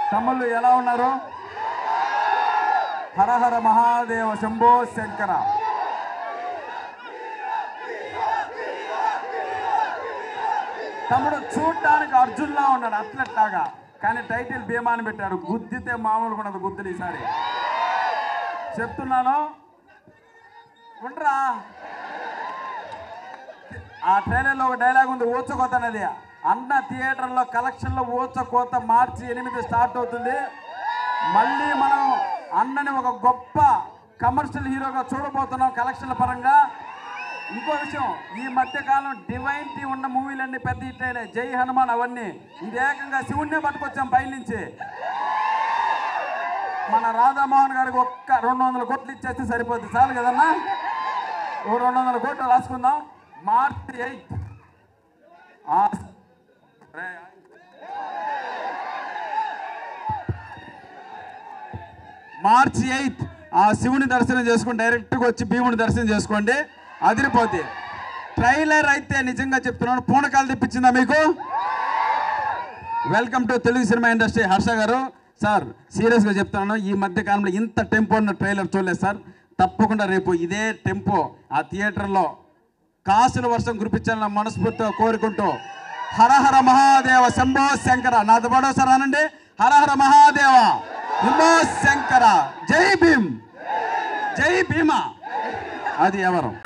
తమ్ముళ్ళు ఎలా ఉన్నారు హరహర మహాదేవ శంభో శంకర తమ్ముడు చూడటానికి అర్జున్లా ఉన్నాడు అథ్లెట్ లాగా కానీ టైటిల్ భీమా అని పెట్టారు గుద్దితే మామూలుగా ఉండదు గుద్దులు ఈసారి చెప్తున్నాను ఉండరా ఆ ట్రైలర్లో ఒక డైలాగ్ ఉంది ఊచకోత అనేది అన్న థియేటర్లో కలెక్షన్లో ఊచకోత మార్చి ఎనిమిది స్టార్ట్ అవుతుంది మళ్ళీ మనం అన్నని ఒక గొప్ప కమర్షియల్ హీరోగా చూడబోతున్నాం కలెక్షన్ల పరంగా ఇంకో విషయం ఈ మధ్య కాలం డివైన్ టీ ఉన్న మూవీలన్నీ పెద్ద హిట్ అయినాయి జై హనుమాన్ అవన్నీ ఇది ఏకంగా శివుణ్ణే పట్టుకొచ్చాం బయట నుంచి మన రాధామోహన్ గారికి ఒక్క రెండు వందల కోట్లు ఇచ్చేస్తే సరిపోద్ది చాలు కదన్నా ఓ రెండు వందల కోట్లు రాసుకుందాం మార్చి ఎయిత్ మార్చి ఎయిత్ ఆ శివుని దర్శనం చేసుకుని డైరెక్ట్గా వచ్చి భీముని దర్శనం చేసుకోండి అదిరిపోద్ది ట్రైలర్ అయితే నిజంగా చెప్తున్నాను పూనకాలు తెప్పించిందా మీకు welcome to Telugu cinema industry Harsha గారు సార్ సీరియస్గా చెప్తున్నాను ఈ మధ్య కాలంలో ఇంత టెంపో ఉన్న ట్రైలర్ చూడలేదు సార్ తప్పకుండా రేపు ఇదే టెంపో ఆ థియేటర్లో కాసుల వర్షం కురిపించాలని మనస్ఫూర్తిగా కోరుకుంటూ హరహర మహాదేవ శంభో శంకర నాతో పాటు సార్ అనండి హరహర మహాదేవ శంభో శంకర జై భీమ్ జై భీమ అది ఎవరు